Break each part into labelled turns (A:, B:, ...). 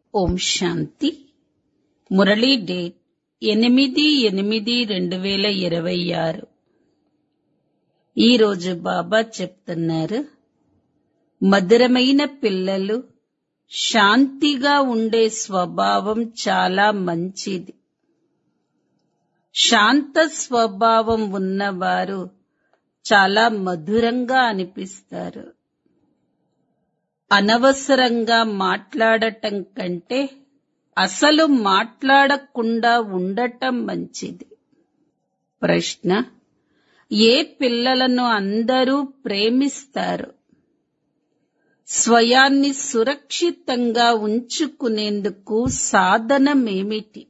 A: ఓం శాంతి Murali date ఎనిమిది ఎనిమిది రెండు వేల ఇరవై ఆరు ఈరోజు బాబా చెప్తున్నారు మధురమైన పిల్లలు శాంతిగా ఉండే స్వభావం చాలా మంచిది శాంత స్వభావం ఉన్నవారు చాలా మధురంగా అనిపిస్తారు అనవసరంగా మాట్లాడటం కంటే అసలు మాట్లాడకుండా ఉండటం మంచిది ప్రశ్న ఏ పిల్లలను అందరూ ప్రేమిస్తారు స్వయాన్ని సురక్షితంగా ఉంచుకునేందుకు సాధనమేమిటి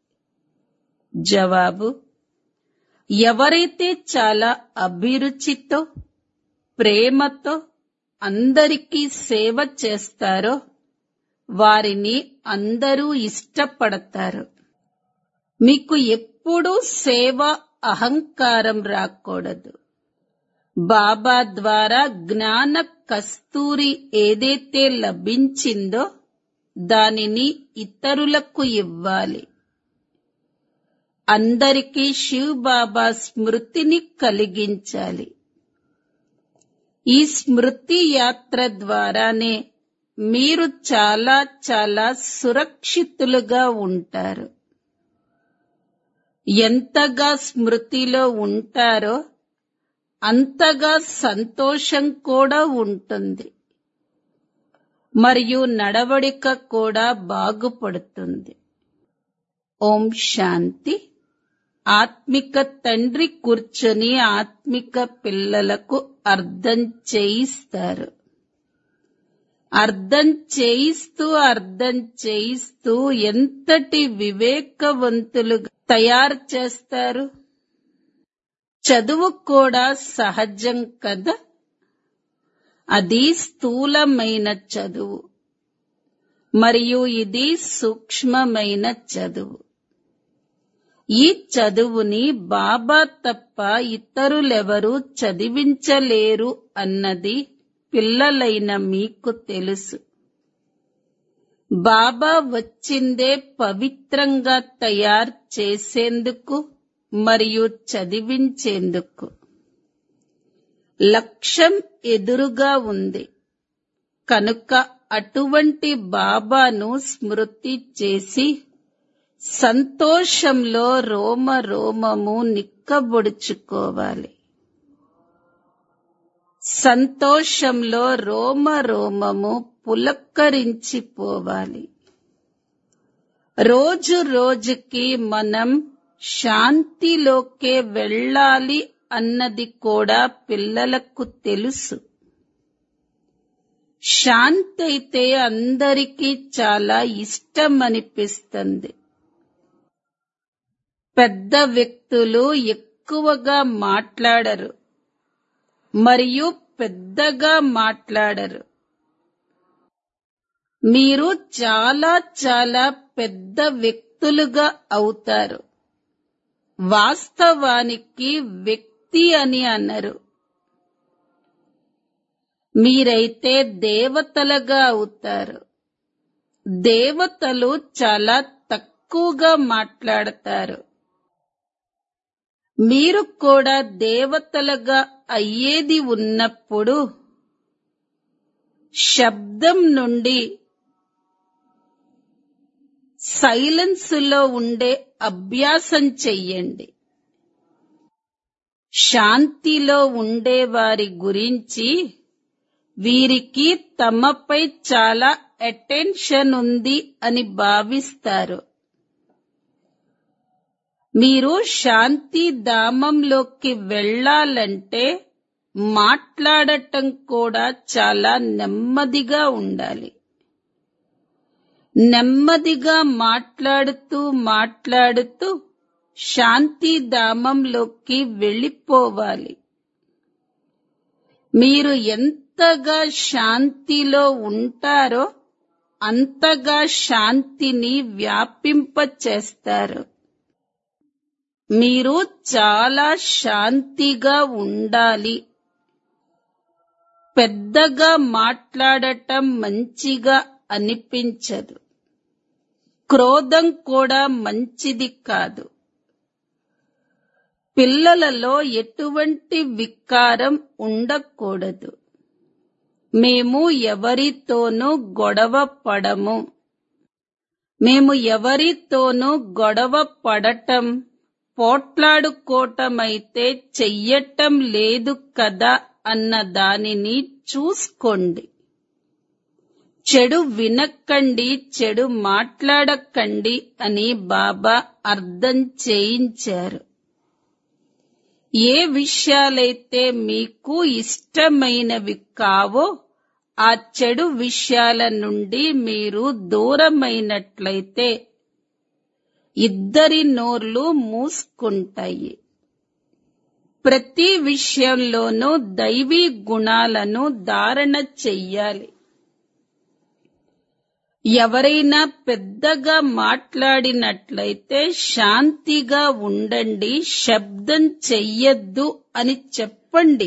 A: జవాబు ఎవరైతే చాలా అభిరుచితో ప్రేమతో అందరికీ సేవ చేస్తారో వారిని అందరూ ఇష్టపడతారు మీకు ఎప్పుడూ సేవ అహంకారం రాకూడదు బాబా ద్వారా జ్ఞాన కస్తూరి ఏదైతే లభించిందో దానిని ఇతరులకు ఇవ్వాలి అందరికీ శివ్ బాబా స్మృతిని కలిగించాలి ఈ స్మృతి యాత్ర ద్వారానే మీరు చాలా చాలా సురక్షితులుగా ఉంటారు ఎంతగా స్మృతిలో ఉంటారో అంతగా సంతోషం కూడా ఉంటుంది మరియు నడవడిక కూడా బాగుపడుతుంది ఓం శాంతి ఆత్మిక తండ్రి కూర్చొని ఆత్మిక పిల్లలకు అర్థం చేయిస్తారు అర్థం చేయిస్తూ అర్థం చేయిస్తూ ఎంతటి వివేకవంతులు తయారు చేస్తారు చదువు కూడా సహజం కదా అది స్థూలమైన చదువు మరియు ఇది సూక్ష్మమైన చదువు ఈ చదువుని బాబా తప్ప ఇతరులెవరూ చదివించలేరు అన్నది పిల్లలైన మీకు తెలుసు బాబా వచ్చిందే పవిత్రంగా తయారు చేసేందుకు మరియు చదివించేందుకు లక్ష్యం ఎదురుగా ఉంది కనుక అటువంటి బాబాను స్మృతి చేసి సంతోషంలో రోమ రోమము నిక్కబొడుచుకోవాలి సంతోషంలో రోమ రోమము పులక్కరించిపోవాలి రోజు రోజుకి మనం శాంతిలోకే వెళ్ళాలి అన్నది కూడా పిల్లలకు తెలుసు శాంతి అయితే అందరికీ చాలా ఇష్టమనిపిస్తుంది పెద్ద వ్యక్తులు ఎక్కువగా మాట్లాడరు మరియు పెద్దగా మాట్లాడరు మీరు చాలా చాలా పెద్ద వ్యక్తులుగా అవుతారు వాస్తవానికి వ్యక్తి అని అన్నారు మీరైతే దేవతలుగా అవుతారు దేవతలు చాలా తక్కువగా మాట్లాడతారు మీరు కూడా దేవతలుగా అయ్యేది ఉన్నప్పుడు శబ్దం నుండి సైలెన్స్లో ఉండే అభ్యాసం చెయ్యండి శాంతిలో ఉండే వారి గురించి వీరికి తమపై చాలా అటెన్షన్ ఉంది అని భావిస్తారు మీరు శాంతి ధామంలోకి వెళ్ళాలంటే మాట్లాడటం కూడా చాలా నెమ్మదిగా ఉండాలి నెమ్మదిగా మాట్లాడుతూ మాట్లాడుతూ శాంతి ధామంలోకి వెళ్ళిపోవాలి మీరు ఎంతగా శాంతిలో ఉంటారో అంతగా శాంతిని వ్యాపింపచేస్తారు మీరు చాలా శాంతిగా ఉండాలి పెద్దగా మాట్లాడటం మంచిగా అనిపించదు క్రోధం కూడా మంచిది కాదు పిల్లలలో ఎటువంటి వికారం ఉండకూడదు మేము ఎవరితోనూ గొడవ పడము మేము ఎవరితోనూ గొడవ పడటం పోట్లాడుకోవటమైతే చెయ్యటం లేదు కదా అన్న దానిని చూసుకోండి చెడు వినక్కండి చెడు మాట్లాడకండి అని బాబా అర్థం చేయించారు ఏ విషయాలైతే మీకు ఇష్టమైనవి కావో ఆ చెడు విషయాల నుండి మీరు దూరమైనట్లయితే ఇద్దరి నోర్లు మూసుకుంటాయి ప్రతి విషయంలోనూ దైవీ గుణాలను ధారణ చెయ్యాలి ఎవరైనా పెద్దగా మాట్లాడినట్లయితే శాంతిగా ఉండండి శబ్దం చెయ్యొద్దు అని చెప్పండి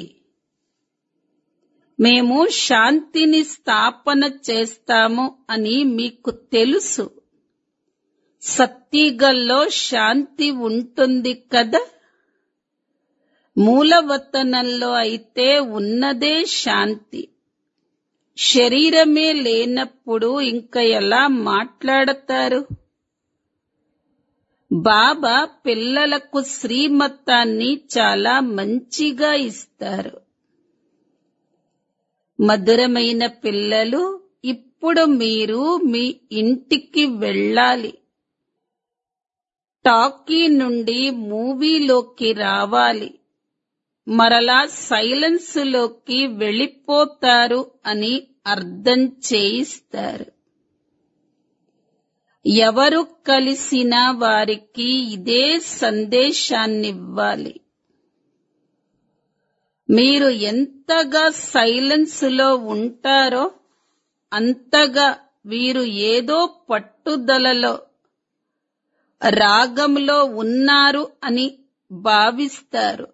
A: మేము శాంతిని స్థాపన చేస్తాము అని మీకు తెలుసు సత్తిగల్లో శాంతి ఉంటుంది కదా మూలవతనంలో అయితే ఉన్నదే శాంతి శరీరమే లేనప్పుడు ఇంకా ఎలా మాట్లాడతారు బాబా పిల్లలకు శ్రీమతాన్ని చాలా మంచిగా ఇస్తారు మధురమైన పిల్లలు ఇప్పుడు మీరు మీ ఇంటికి వెళ్ళాలి టాకీ నుండి మూవీలోకి రావాలి మరలా సైలెన్స్ లోకి వెళ్ళిపోతారు అని అర్థం చేయిస్తారు ఎవరు కలిసినా వారికి ఇదే సందేశాన్నివ్వాలి మీరు ఎంతగా సైలెన్స్ లో ఉంటారో అంతగా వీరు ఏదో పట్టుదలలో రాగంలో ఉన్నారు అని భావిస్తారు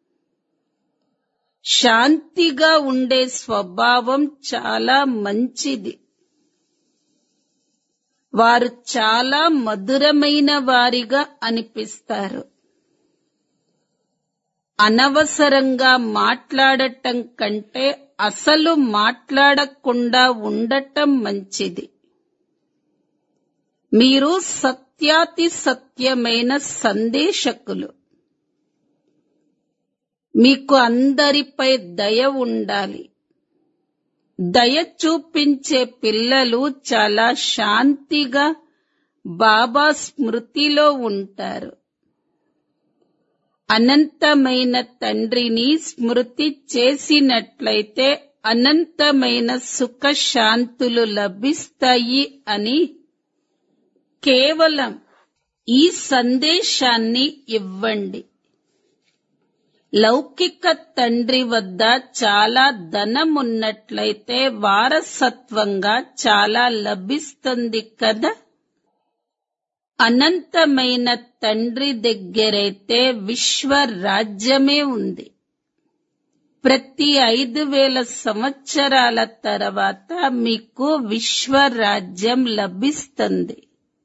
A: శాంతిగా ఉండే స్వభావం చాలా మంచిది వారు చాలా మధురమైన వారిగా అనిపిస్తారు అనవసరంగా మాట్లాడటం కంటే అసలు మాట్లాడకుండా ఉండటం మంచిది మీరు సత్యాతి సత్యమైన సందేశకులు మీకు అందరిపై దయ ఉండాలి దయ చూపించే పిల్లలు చాలా శాంతిగా బాబా స్మృతిలో ఉంటారు అనంతమైన తండ్రిని స్మృతి చేసినట్లయితే అనంతమైన సుఖ శాంతులు లభిస్తాయి అని కేవలం ఈ సందేశాన్ని ఇవ్వండి లౌకిక తండ్రి వద్ద చాలా ధనం ఉన్నట్లయితే వారసత్వంగా చాలా లభిస్తుంది కదా అనంతమైన తండ్రి దగ్గరైతే విశ్వ రాజ్యమే ఉంది ప్రతి ఐదు వేల సంవత్సరాల తర్వాత మీకు విశ్వ రాజ్యం లభిస్తుంది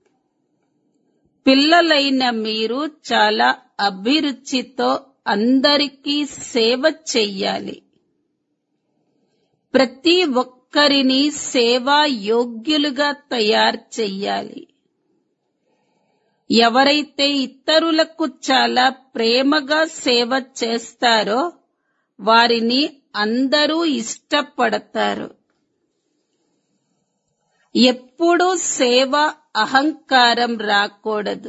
A: పిల్లలైన మీరు చాలా అభిరుచితో అందరికీ సేవ చెయ్యాలి ప్రతి ఒక్కరిని సేవా యోగ్యులుగా తయారు చెయ్యాలి ఎవరైతే ఇతరులకు చాలా ప్రేమగా సేవ చేస్తారో వారిని అందరూ ఇష్టపడతారు ఎప్పుడూ సేవ అహంకారం రాకూడదు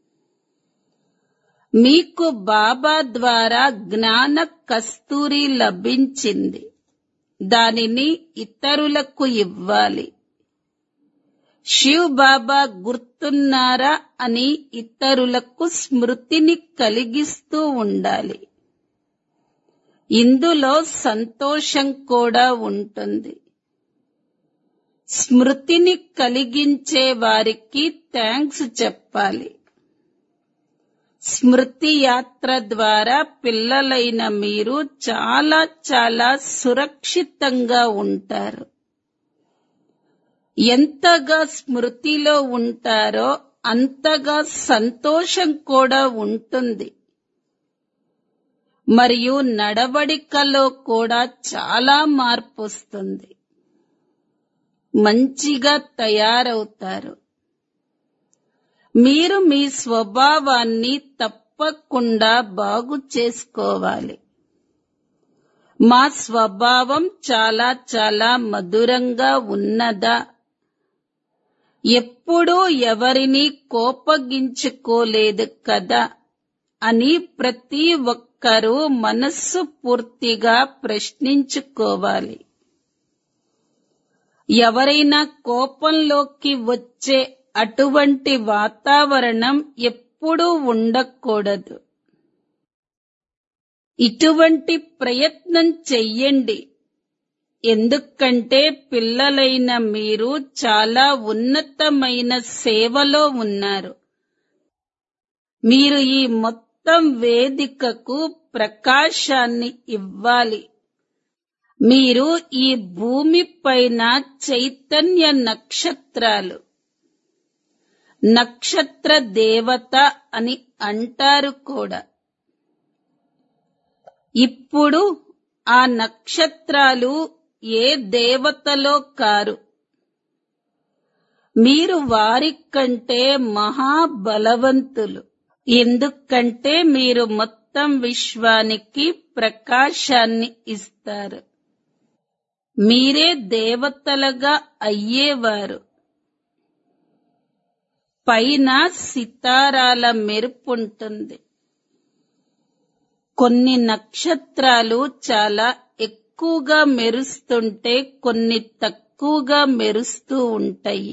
A: మీకు బాబా ద్వారా జ్ఞాన కస్తూరి లభించింది దానిని ఇతరులకు ఇవ్వాలి శివ్ బాబా గుర్తున్నారా అని ఇతరులకు స్మృతిని కలిగిస్తూ ఉండాలి ఇందులో సంతోషం కూడా ఉంటుంది స్మృతిని కలిగించే వారికి థ్యాంక్స్ చెప్పాలి స్మృతి యాత్ర ద్వారా పిల్లలైన మీరు చాలా చాలా సురక్షితంగా ఉంటారు ఎంతగా స్మృతిలో ఉంటారో అంతగా సంతోషం కూడా ఉంటుంది మరియు నడవడికలో కూడా చాలా మార్పు వస్తుంది మంచిగా తయారవుతారు మీరు మీ స్వభావాన్ని తప్పకుండా బాగు చేసుకోవాలి మా స్వభావం చాలా చాలా మధురంగా ఉన్నదా ఎప్పుడూ ఎవరిని కోపగించుకోలేదు కదా అని ప్రతి ఒక్కరూ మనస్సు పూర్తిగా ప్రశ్నించుకోవాలి ఎవరైనా కోపంలోకి వచ్చే అటువంటి వాతావరణం ఎప్పుడూ ఉండకూడదు ఇటువంటి ప్రయత్నం చెయ్యండి ఎందుకంటే పిల్లలైన మీరు చాలా ఉన్నతమైన సేవలో ఉన్నారు మీరు ఈ మొత్తం వేదికకు ప్రకాశాన్ని ఇవ్వాలి మీరు ఈ భూమి పైన చైతన్య నక్షత్రాలు నక్షత్ర దేవత అని అంటారు కూడా ఇప్పుడు ఆ నక్షత్రాలు ఏ దేవతలో కారు మీరు వారి కంటే మహాబలవంతులు ఎందుకంటే మీరు మొత్తం విశ్వానికి ప్రకాశాన్ని ఇస్తారు మీరే దేవతలుగా అయ్యేవారు పైన సితారాల మెరుపుంటుంది కొన్ని నక్షత్రాలు చాలా ఎక్కువగా మెరుస్తుంటే కొన్ని తక్కువగా మెరుస్తూ ఉంటాయి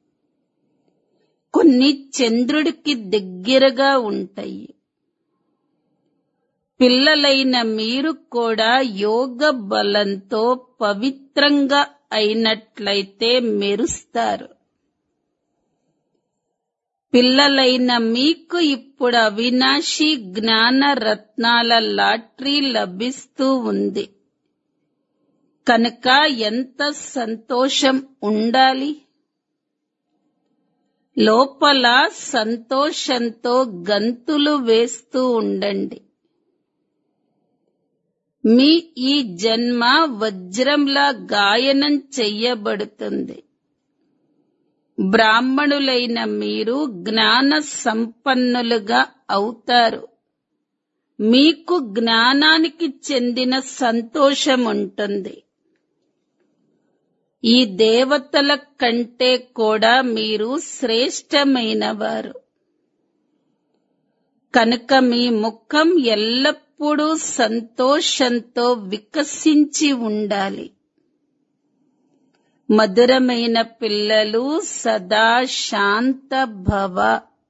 A: కొన్ని చంద్రుడికి దగ్గరగా ఉంటాయి పిల్లలైన మీరు కూడా యోగ బలంతో పవిత్రంగా అయినట్లయితే మెరుస్తారు పిల్లలైన మీకు ఇప్పుడు అవినాశి జ్ఞాన రత్నాల లాటరీ లభిస్తూ ఉంది కనుక ఎంత సంతోషం ఉండాలి లోపల సంతోషంతో గంతులు వేస్తూ ఉండండి మీ ఈ జన్మ వజ్రంలా గాయనం చెయ్యబడుతుంది బ్రాహ్మణులైన మీరు జ్ఞాన సంపన్నులుగా అవుతారు మీకు జ్ఞానానికి చెందిన సంతోషం ఉంటుంది ఈ దేవతల కంటే కూడా మీరు శ్రేష్టమైన వారు కనుక మీ ముఖం ఎల్లప్పుడూ సంతోషంతో వికసించి ఉండాలి మధురమైన పిల్లలు సదా శాంత భవ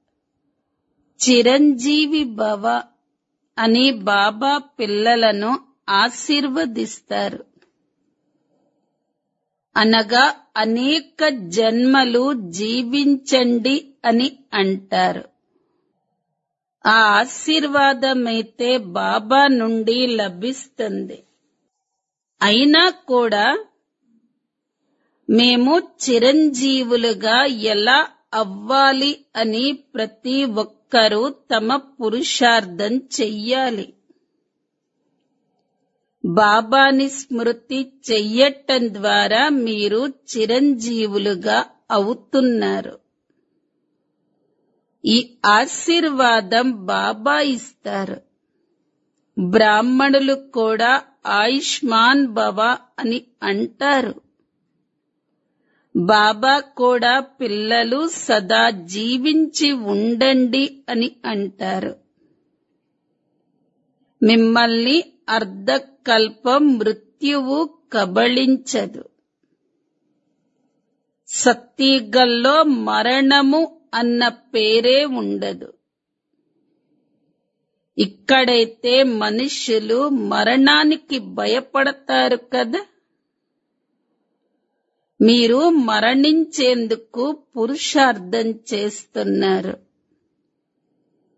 A: చిరంజీవి భవ అని బాబా పిల్లలను ఆశీర్వదిస్తారు అనగా అనేక జన్మలు జీవించండి అని అంటారు ఆ ఆశీర్వాదమైతే బాబా నుండి లభిస్తుంది అయినా కూడా మేము చిరంజీవులుగా ఎలా అవ్వాలి అని ప్రతి ఒక్కరూ తమ పురుషార్థం చెయ్యాలి బాబాని స్మృతి చెయ్యటం ద్వారా మీరు చిరంజీవులుగా అవుతున్నారు ఈ ఆశీర్వాదం బాబా ఇస్తారు బ్రాహ్మణులు కూడా ఆయుష్మాన్ భవ అని అంటారు బాబా కూడా పిల్లలు సదా జీవించి ఉండండి అని అంటారు మిమ్మల్ని అర్ధకల్పం మృత్యువు కబళించదు సత్తిగల్లో మరణము అన్న పేరే ఉండదు ఇక్కడైతే మనుషులు మరణానికి భయపడతారు కదా మీరు మరణించేందుకు పురుషార్థం చేస్తున్నారు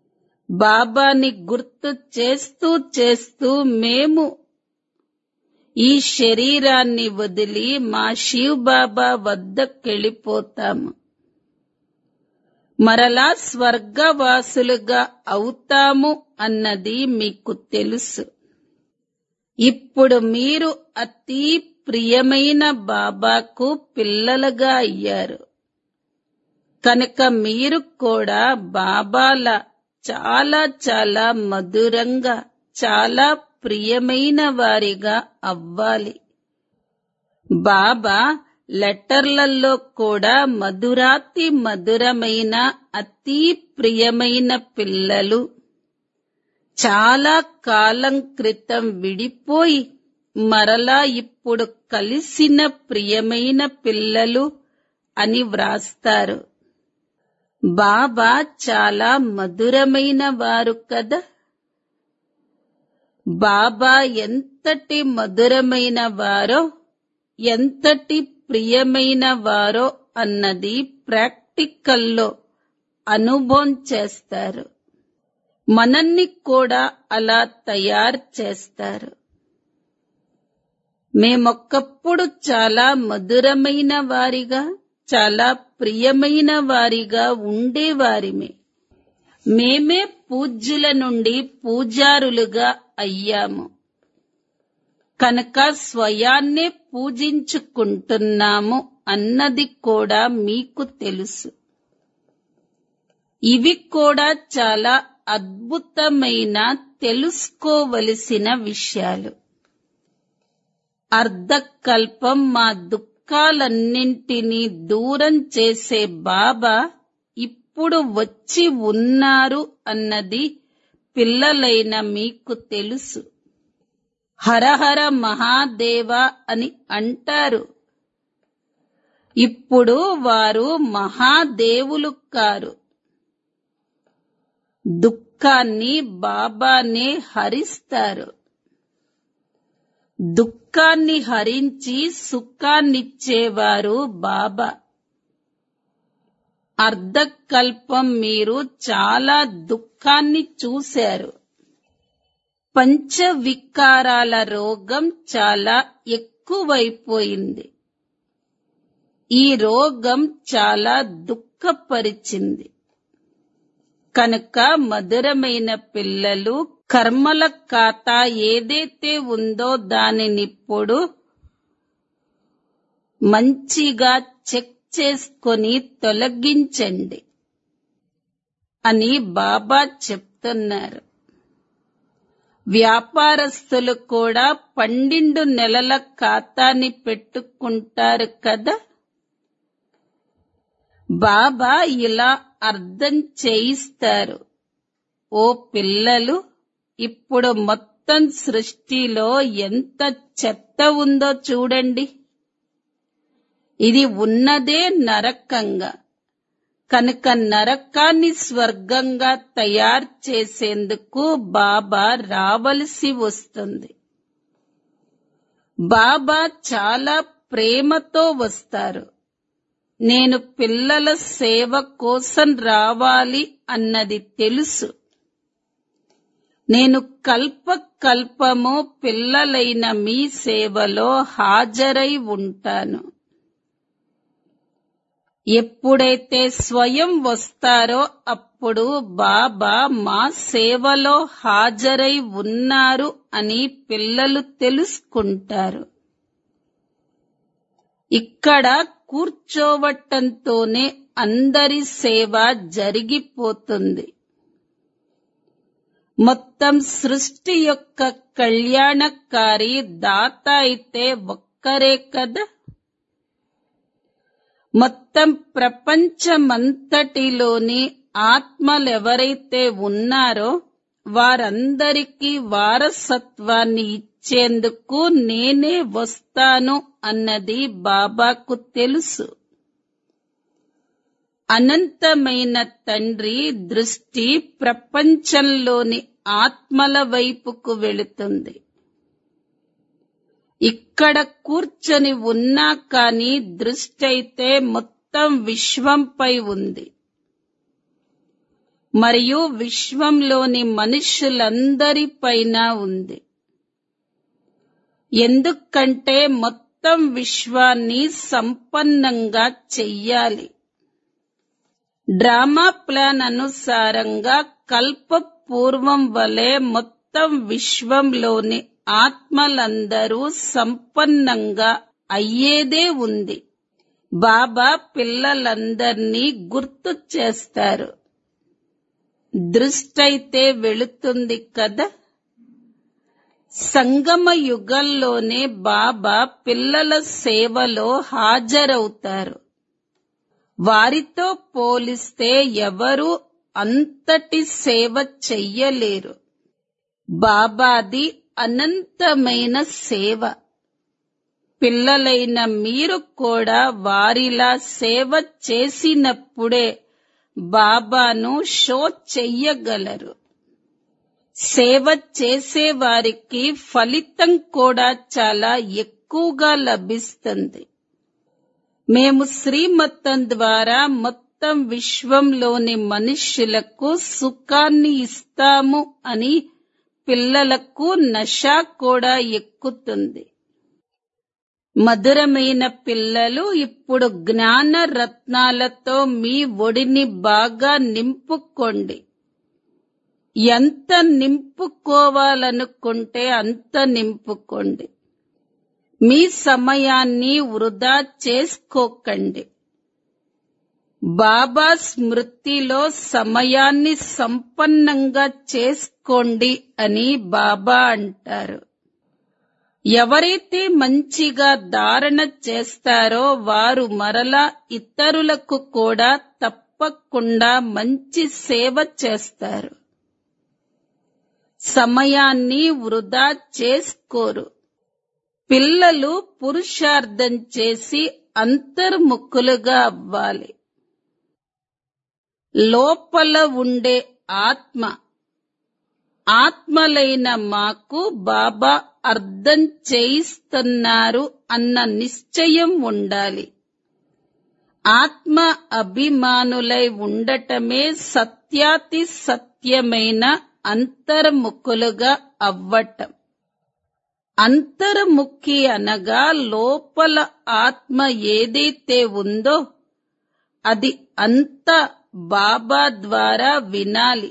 A: బాబాని గుర్తు చేస్తూ చేస్తూ మేము ఈ శరీరాన్ని వదిలి మా శివ్ బాబా వద్దకెళ్ళిపోతాము మరలా స్వర్గవాసులుగా అవుతాము అన్నది మీకు తెలుసు ఇప్పుడు మీరు అతి ప్రియమైన బాబాకు పిల్లలుగా అయ్యారు కనుక మీరు కూడా బాబాల చాలా చాలా మధురంగా చాలా ప్రియమైన వారిగా అవ్వాలి బాబా లెటర్లలో కూడా మధురాతి మధురమైన అతి ప్రియమైన పిల్లలు చాలా కాలం క్రితం విడిపోయి మరలా ఇప్పుడు కలిసిన ప్రియమైన పిల్లలు అని వ్రాస్తారు బాబా చాలా మధురమైన వారు కదా బాబా ఎంతటి మధురమైన వారో ఎంతటి ప్రియమైన వారో అన్నది ప్రాక్టికల్లో అనుభవం చేస్తారు మనల్ని కూడా అలా తయారు చేస్తారు మేమొక్కప్పుడు చాలా మధురమైన వారిగా చాలా ప్రియమైన వారిగా ఉండేవారిమే మేమే పూజ్యుల నుండి పూజారులుగా అయ్యాము కనుక స్వయాన్నే పూజించుకుంటున్నాము అన్నది కూడా మీకు తెలుసు ఇవి కూడా చాలా అద్భుతమైన తెలుసుకోవలసిన విషయాలు అర్ధకల్పం మా దుఃఖాలన్నింటినీ దూరం చేసే బాబా ఇప్పుడు వచ్చి ఉన్నారు అన్నది పిల్లలైన మీకు తెలుసు హరహర మహాదేవ అని అంటారు ఇప్పుడు వారు మహాదేవులు కారు దుఃఖాన్ని బాబానే హరిస్తారు దుఃఖాన్ని హరించి సుఖాన్నిచ్చేవారు బాబా అర్ధకల్పం మీరు చాలా దుఃఖాన్ని చూశారు పంచ వికారాల రోగం చాలా ఎక్కువైపోయింది ఈ రోగం చాలా దుఃఖపరిచింది కనుక మధురమైన పిల్లలు కర్మల ఖాతా ఏదైతే ఉందో దానినిప్పుడు మంచిగా చెక్ చేసుకొని తొలగించండి అని బాబా చెప్తున్నారు వ్యాపారస్తులు కూడా పన్నెండు నెలల ఖాతాని పెట్టుకుంటారు కదా బాబా ఇలా అర్థం చేయిస్తారు ఓ పిల్లలు ఇప్పుడు మొత్తం సృష్టిలో ఎంత చెత్త ఉందో చూడండి ఇది ఉన్నదే నరకంగా కనుక నరకాన్ని స్వర్గంగా తయారు చేసేందుకు బాబా రావలసి వస్తుంది బాబా చాలా ప్రేమతో వస్తారు నేను పిల్లల సేవ కోసం రావాలి అన్నది తెలుసు నేను కల్ప కల్పము పిల్లలైన మీ సేవలో హాజరై ఉంటాను ఎప్పుడైతే స్వయం వస్తారో అప్పుడు బాబా మా సేవలో హాజరై ఉన్నారు అని పిల్లలు తెలుసుకుంటారు ఇక్కడ కూర్చోవటంతోనే అందరి సేవ జరిగిపోతుంది మొత్తం సృష్టి యొక్క కళ్యాణకారి దాత అయితే ఒక్కరే కదా మొత్తం ప్రపంచమంతటిలోని ఆత్మలెవరైతే ఉన్నారో వారందరికీ వారసత్వాన్ని ఇచ్చేందుకు నేనే వస్తాను అన్నది బాబాకు తెలుసు అనంతమైన తండ్రి దృష్టి ప్రపంచంలోని ఆత్మల వైపుకు వెళుతుంది ఇక్కడ కూర్చొని ఉన్నా కాని దృష్టి అయితే మొత్తం విశ్వంపై ఉంది మరియు విశ్వంలోని మనుషులందరిపైన ఉంది ఎందుకంటే మొత్తం విశ్వాన్ని సంపన్నంగా చెయ్యాలి డ్రామా ప్లాన్ అనుసారంగా కల్ప పూర్వం వలె మొత్తం విశ్వంలోని ఆత్మలందరూ సంపన్నంగా అయ్యేదే ఉంది బాబా పిల్లలందర్నీ గుర్తు చేస్తారు దృష్టైతే వెళుతుంది కదా సంగమ యుగంలోనే బాబా పిల్లల సేవలో హాజరవుతారు వారితో పోలిస్తే ఎవరు అంతటి సేవ చెయ్యలేరు బాబాది అనంతమైన సేవ పిల్లలైన మీరు కూడా వారిలా సేవ చేసినప్పుడే బాబాను షో చెయ్యగలరు సేవ చేసే వారికి ఫలితం కూడా చాలా ఎక్కువగా లభిస్తుంది మేము శ్రీమత్తం ద్వారా మొత్తం విశ్వంలోని మనుష్యులకు సుఖాన్ని ఇస్తాము అని పిల్లలకు నష కూడా ఎక్కుతుంది మధురమైన పిల్లలు ఇప్పుడు జ్ఞాన రత్నాలతో మీ ఒడిని బాగా నింపుకోండి ఎంత నింపుకోవాలనుకుంటే అంత నింపుకోండి మీ సమయాన్ని వృధా చేసుకోకండి బాబా స్మృతిలో సమయాన్ని సంపన్నంగా చేసుకోండి అని బాబా అంటారు ఎవరైతే మంచిగా ధారణ చేస్తారో వారు మరలా ఇతరులకు కూడా తప్పకుండా మంచి సేవ చేస్తారు సమయాన్ని వృధా చేసుకోరు పిల్లలు పురుషార్థం చేసి అంతర్ముఖులుగా అవ్వాలి లోపల ఉండే ఆత్మ ఆత్మలైన మాకు బాబా అర్థం చేయిస్తున్నారు అన్న నిశ్చయం ఉండాలి ఆత్మ అభిమానులై ఉండటమే సత్యాతి సత్యమైన అంతర్ముఖులుగా అవ్వటం అంతర్ముఖి అనగా లోపల ఆత్మ ఏదైతే ఉందో అది అంత బాబా ద్వారా వినాలి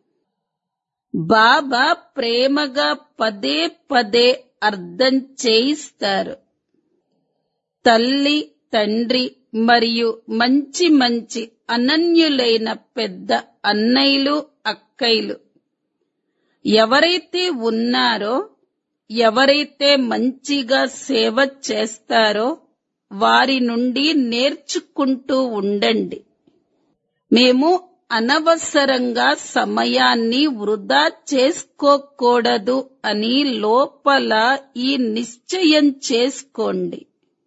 A: బాబా ప్రేమగా పదే పదే అర్థం చేయిస్తారు తల్లి తండ్రి మరియు మంచి మంచి అనన్యులైన పెద్ద అన్నయ్యలు అక్కయ్యలు ఎవరైతే ఉన్నారో ఎవరైతే మంచిగా సేవ చేస్తారో వారి నుండి నేర్చుకుంటూ ఉండండి మేము అనవసరంగా సమయాన్ని వృధా చేసుకోకూడదు అని లోపల ఈ నిశ్చయం చేసుకోండి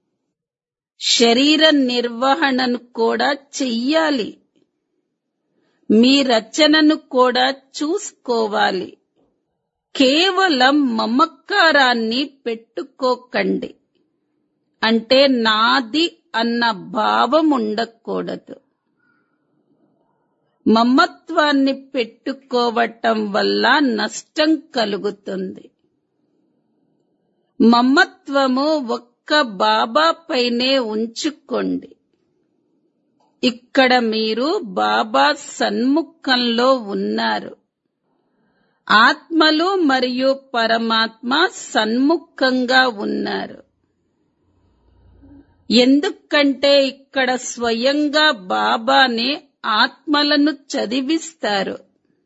A: శరీర నిర్వహణను కూడా చెయ్యాలి మీ రచనను కూడా చూసుకోవాలి కేవలం మమకారాన్ని పెట్టుకోకండి అంటే నాది అన్న భావం ఉండకూడదు మమత్వాన్ని పెట్టుకోవటం వల్ల నష్టం కలుగుతుంది మమత్వము ఒక్క బాబా పైనే ఉంచుకోండి ఇక్కడ మీరు బాబా సన్ముఖంలో ఉన్నారు ఆత్మలు మరియు పరమాత్మ సన్ముఖంగా ఉన్నారు ఎందుకంటే ఇక్కడ స్వయంగా బాబానే ఆత్మలను చదివిస్తారు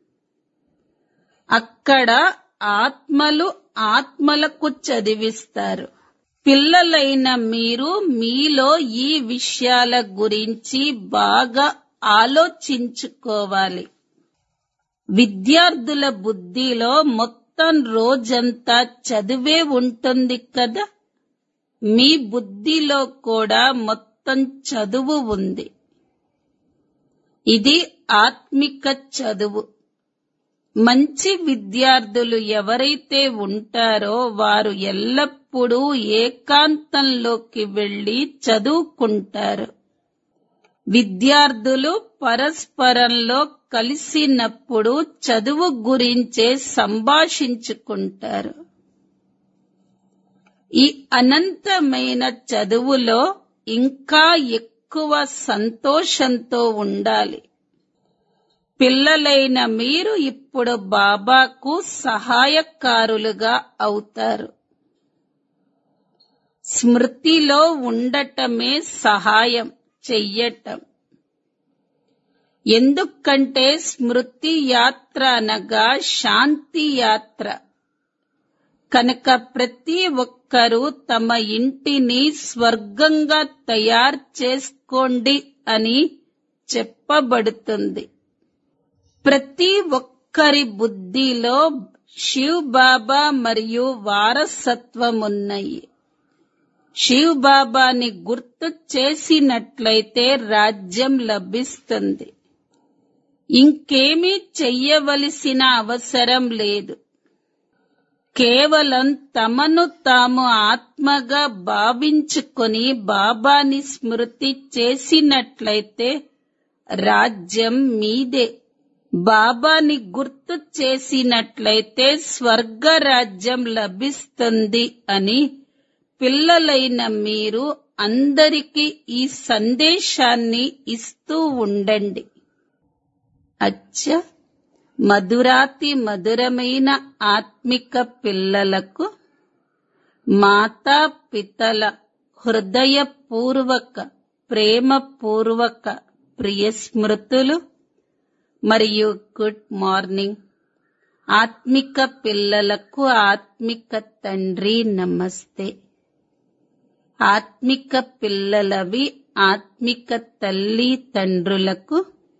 A: అక్కడ ఆత్మలు ఆత్మలకు చదివిస్తారు పిల్లలైన మీరు మీలో ఈ విషయాల గురించి బాగా ఆలోచించుకోవాలి విద్యార్థుల బుద్ధిలో మొత్తం రోజంతా చదివే ఉంటుంది కదా మీ బుద్ధిలో కూడా మొత్తం చదువు ఉంది ఇది ఆత్మిక చదువు మంచి విద్యార్థులు ఎవరైతే ఉంటారో వారు ఎల్లప్పుడూ ఏకాంతంలోకి వెళ్లి చదువుకుంటారు విద్యార్థులు పరస్పరంలో కలిసినప్పుడు చదువు గురించే సంభాషించుకుంటారు ఈ అనంతమైన చదువులో ఇంకా ఎక్కువ సంతోషంతో ఉండాలి పిల్లలైన మీరు ఇప్పుడు బాబాకు సహాయకారులుగా అవుతారు స్మృతిలో ఉండటమే సహాయం చెయ్యటం ఎందుకంటే స్మృతి యాత్ర అనగా శాంతి యాత్ర కనుక ప్రతి ఒక్కరూ తమ ఇంటిని స్వర్గంగా తయారు చేసుకోండి అని చెప్పబడుతుంది ప్రతి ఒక్కరి బుద్ధిలో శివ్ బాబా మరియు వారసత్వమున్నాయి శివ్ బాబాని గుర్తు చేసినట్లయితే రాజ్యం లభిస్తుంది ఇంకేమీ చెయ్యవలసిన అవసరం లేదు కేవలం తమను తాము ఆత్మగా భావించుకొని బాబాని స్మృతి చేసినట్లయితే రాజ్యం మీదే బాబాని గుర్తు చేసినట్లయితే స్వర్గ రాజ్యం లభిస్తుంది అని పిల్లలైన మీరు అందరికీ ఈ సందేశాన్ని ఇస్తూ ఉండండి అచ్చ మధురాతి మధురమైన ఆత్మిక పిల్లలకు మాతా పితల హృదయపూర్వక ప్రేమపూర్వక ప్రియ స్మృతులు మరియు గుడ్ మార్నింగ్ ఆత్మిక పిల్లలకు ఆత్మిక తండ్రి నమస్తే ఆత్మిక పిల్లలవి ఆత్మిక తల్లి తండ్రులకు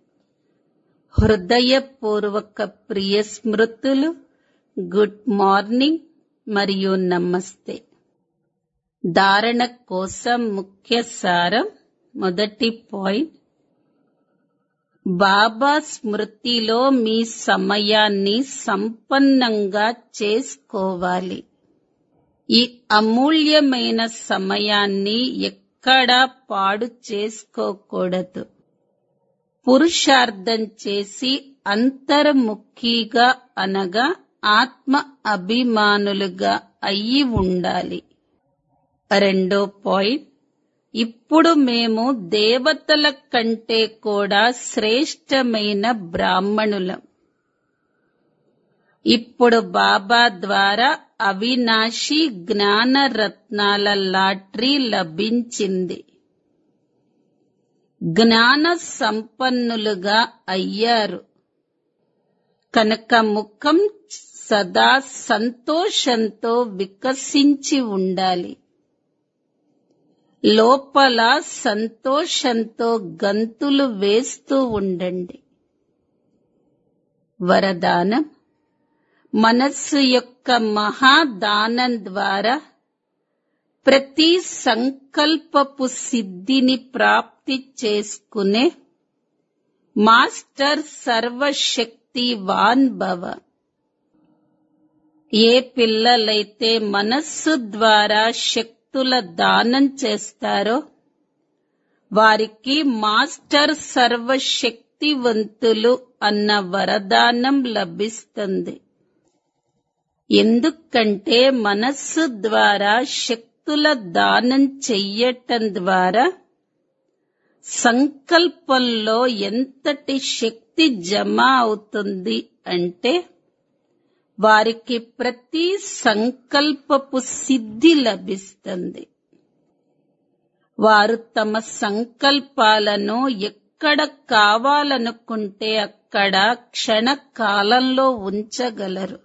A: హృదయపూర్వక ప్రియ స్మృతులు గుడ్ మార్నింగ్ మరియు నమస్తే ధారణ కోసం ముఖ్య సారం మొదటి పాయింట్ బాబా స్మృతిలో మీ సమయాన్ని సంపన్నంగా చేసుకోవాలి ఈ అమూల్యమైన సమయాన్ని ఎక్కడా పాడు చేసుకోకూడదు పురుషార్థం చేసి అంతర్ముఖిగా అనగా ఆత్మ అభిమానులుగా అయి ఉండాలి రెండో పాయింట్ ఇప్పుడు మేము దేవతల కంటే కూడా శ్రేష్టమైన బ్రాహ్మణులం ఇప్పుడు బాబా ద్వారా అవినాశి జ్ఞాన రత్నాల లాటరీ లభించింది జ్ఞాన సంపన్నులుగా అయ్యారు కనుక ముఖం సదా సంతోషంతో వికసించి ఉండాలి లోపల సంతోషంతో గంతులు వేస్తూ ఉండండి వరదానం మనస్సు యొక్క మహాదానం ద్వారా ప్రతి సంకల్పపు సిద్ధిని ప్రాప్తి చేసుకునే మాస్టర్ సర్వశక్తివాన్ భవ ఏ పిల్లలైతే మనస్సు ద్వారా శక్తుల దానం చేస్తారో వారికి మాస్టర్ సర్వశక్తివంతులు అన్న వరదానం లభిస్తుంది ఎందుకంటే మనస్సు ద్వారా శక్తుల దానం చెయ్యటం ద్వారా సంకల్పంలో ఎంతటి శక్తి జమ అవుతుంది అంటే వారికి ప్రతి సంకల్పపు సిద్ధి లభిస్తుంది వారు తమ సంకల్పాలను ఎక్కడ కావాలనుకుంటే అక్కడ క్షణకాలంలో ఉంచగలరు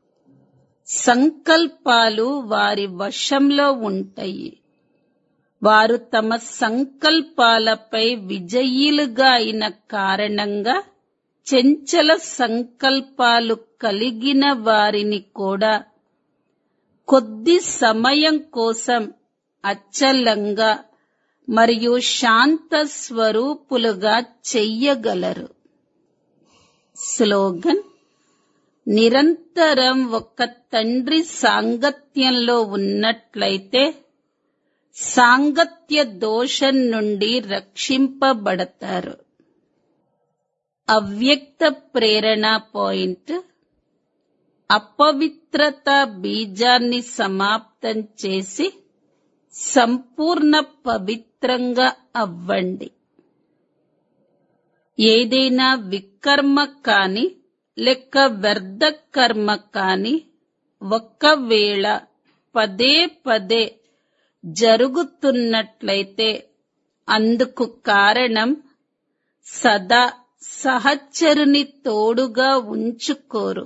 A: సంకల్పాలు వారి వశంలో ఉంటాయి వారు తమ సంకల్పాలపై విజయీలుగా అయిన కారణంగా చెంచల సంకల్పాలు కలిగిన వారిని కూడా కొద్ది సమయం కోసం అచ్చలంగా మరియు శాంత స్వరూపులుగా చెయ్యగలరు స్లోగన్ నిరంతరం ఒక తండ్రి సాంగత్యంలో ఉన్నట్లయితే సాంగత్య దోషం నుండి రక్షింపబడతారు అవ్యక్త ప్రేరణ పాయింట్ అపవిత్రత బీజాన్ని సమాప్తం చేసి సంపూర్ణ పవిత్రంగా అవ్వండి ఏదైనా వికర్మ కాని లెక్క వ్యర్థ కర్మ కాని ఒక్కవేళ పదే పదే జరుగుతున్నట్లయితే అందుకు కారణం సదా సహచరుని తోడుగా ఉంచుకోరు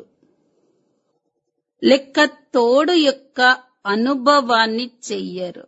A: లెక్క తోడు యొక్క అనుభవాన్ని చెయ్యరు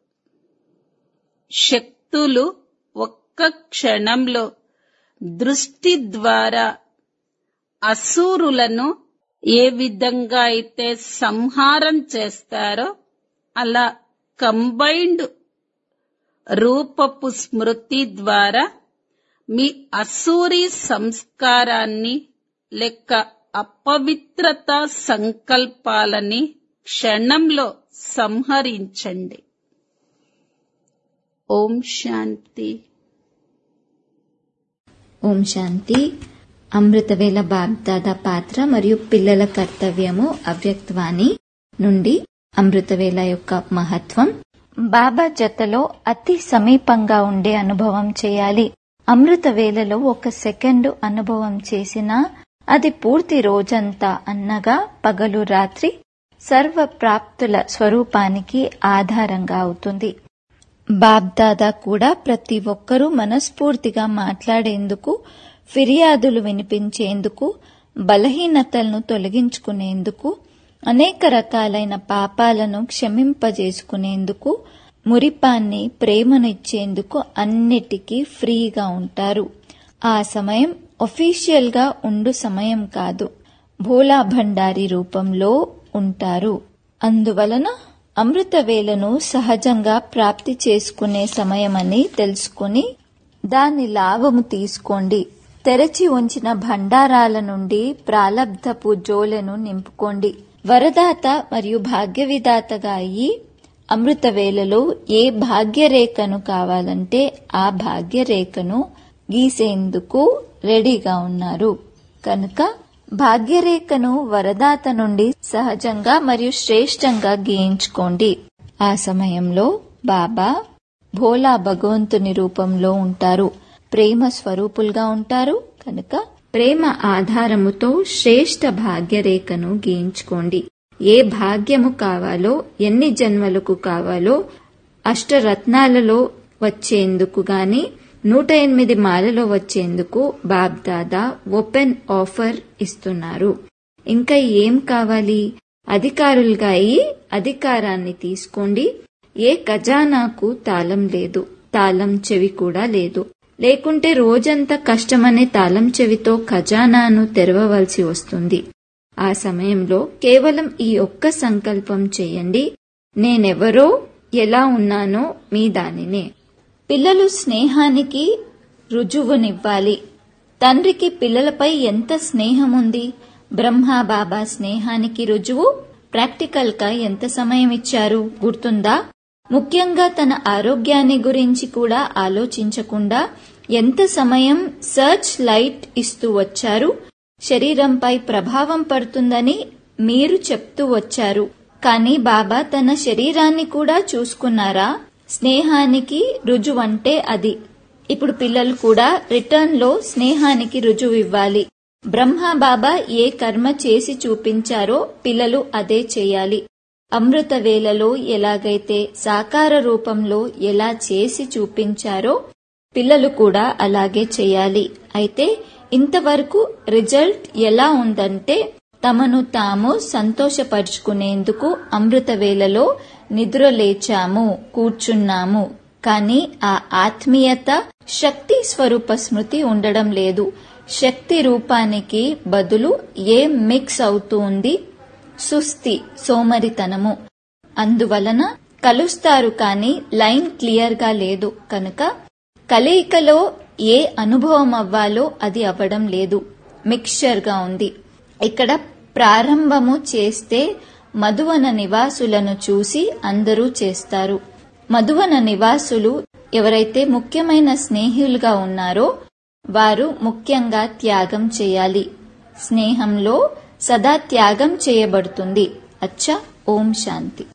A: శక్తులు ఒక్క క్షణంలో దృష్టి ద్వారా అసూరులను ఏ విధంగా అయితే సంహారం చేస్తారో అలా కంబైన్డ్ రూపపు స్మృతి ద్వారా మీ అసూరి సంస్కారాన్ని లెక్క అపవిత్రత సంకల్పాలని క్షణంలో సంహరించండి ఓం శాంతి
B: ఓం శాంతి అమృతవేల బాబ్దాదా పాత్ర మరియు పిల్లల కర్తవ్యము అవ్యక్తవాణి నుండి అమృతవేల యొక్క మహత్వం బాబా జతలో అతి సమీపంగా ఉండే అనుభవం చేయాలి అమృత వేళలో ఒక సెకండ్ అనుభవం చేసినా అది పూర్తి రోజంతా అన్నగా పగలు రాత్రి సర్వ ప్రాప్తుల స్వరూపానికి ఆధారంగా అవుతుంది బాబ్దాదా కూడా ప్రతి ఒక్కరూ మనస్ఫూర్తిగా మాట్లాడేందుకు ఫిర్యాదులు వినిపించేందుకు బలహీనతలను తొలగించుకునేందుకు అనేక రకాలైన పాపాలను క్షమింపజేసుకునేందుకు మురిపాన్ని ప్రేమనిచ్చేందుకు అన్నిటికీ ఫ్రీగా ఉంటారు ఆ సమయం ఒఫీషియల్ గా ఉండు సమయం కాదు భోలా భండారి రూపంలో ఉంటారు అందువలన అమృత వేలను సహజంగా ప్రాప్తి చేసుకునే సమయమని తెలుసుకుని దాని లాభము తీసుకోండి తెరచి ఉంచిన భండారాల నుండి ప్రాలబ్ధపు జోలెను నింపుకోండి వరదాత మరియు భాగ్యవిదాతగా అయ్యి అమృత వేళలో ఏ భాగ్యరేఖను కావాలంటే ఆ భాగ్యరేఖను గీసేందుకు రెడీగా ఉన్నారు కనుక భాగ్యరేఖను వరదాత నుండి సహజంగా మరియు శ్రేష్టంగా గీయించుకోండి ఆ సమయంలో బాబా భోలా భగవంతుని రూపంలో ఉంటారు ప్రేమ స్వరూపులుగా ఉంటారు కనుక ప్రేమ ఆధారముతో శ్రేష్ట భాగ్యరేఖను గీయించుకోండి ఏ భాగ్యము కావాలో ఎన్ని జన్మలకు కావాలో అష్టరత్నాలలో వచ్చేందుకు గాని నూట ఎనిమిది మాలలో వచ్చేందుకు బాబ్దాదా ఓపెన్ ఆఫర్ ఇస్తున్నారు ఇంకా ఏం కావాలి అధికారులుగా అయి అధికారాన్ని తీసుకోండి ఏ ఖజానాకు తాళం లేదు తాళం చెవి కూడా లేదు లేకుంటే రోజంతా కష్టమనే తాళం చెవితో ఖజానాను తెరవవలసి వస్తుంది ఆ సమయంలో కేవలం ఈ ఒక్క సంకల్పం చేయండి నేనెవరో ఎలా ఉన్నానో మీ దానినే పిల్లలు స్నేహానికి రుజువునివ్వాలి తండ్రికి పిల్లలపై ఎంత స్నేహం ఉంది బ్రహ్మ బాబా స్నేహానికి రుజువు ప్రాక్టికల్ గా ఎంత సమయం ఇచ్చారు గుర్తుందా ముఖ్యంగా తన ఆరోగ్యాన్ని గురించి కూడా ఆలోచించకుండా ఎంత సమయం సర్చ్ లైట్ ఇస్తూ వచ్చారు శరీరంపై ప్రభావం పడుతుందని మీరు చెప్తూ వచ్చారు కానీ బాబా తన శరీరాన్ని కూడా చూసుకున్నారా స్నేహానికి రుజువంటే అది ఇప్పుడు పిల్లలు కూడా రిటర్న్ లో స్నేహానికి రుజువు ఇవ్వాలి బ్రహ్మ బాబా ఏ కర్మ చేసి చూపించారో పిల్లలు అదే చేయాలి అమృత వేళలో ఎలాగైతే సాకార రూపంలో ఎలా చేసి చూపించారో పిల్లలు కూడా అలాగే చేయాలి అయితే ఇంతవరకు రిజల్ట్ ఎలా ఉందంటే తమను తాము సంతోషపరుచుకునేందుకు అమృత వేళలో నిద్ర లేచాము కూర్చున్నాము కానీ ఆ ఆత్మీయత శక్తి స్వరూప స్మృతి ఉండడం లేదు శక్తి రూపానికి బదులు ఏ మిక్స్ అవుతూ ఉంది సుస్థి సోమరితనము అందువలన కలుస్తారు కాని లైన్ క్లియర్ గా లేదు కనుక కలయికలో ఏ అనుభవం అవ్వాలో అది అవ్వడం లేదు మిక్స్చర్ గా ఉంది ఇక్కడ ప్రారంభము చేస్తే మధువన నివాసులను చూసి అందరూ చేస్తారు మధువన నివాసులు ఎవరైతే ముఖ్యమైన స్నేహితులుగా ఉన్నారో వారు ముఖ్యంగా త్యాగం చేయాలి స్నేహంలో సదా త్యాగం చేయబడుతుంది అచ్చా ఓం శాంతి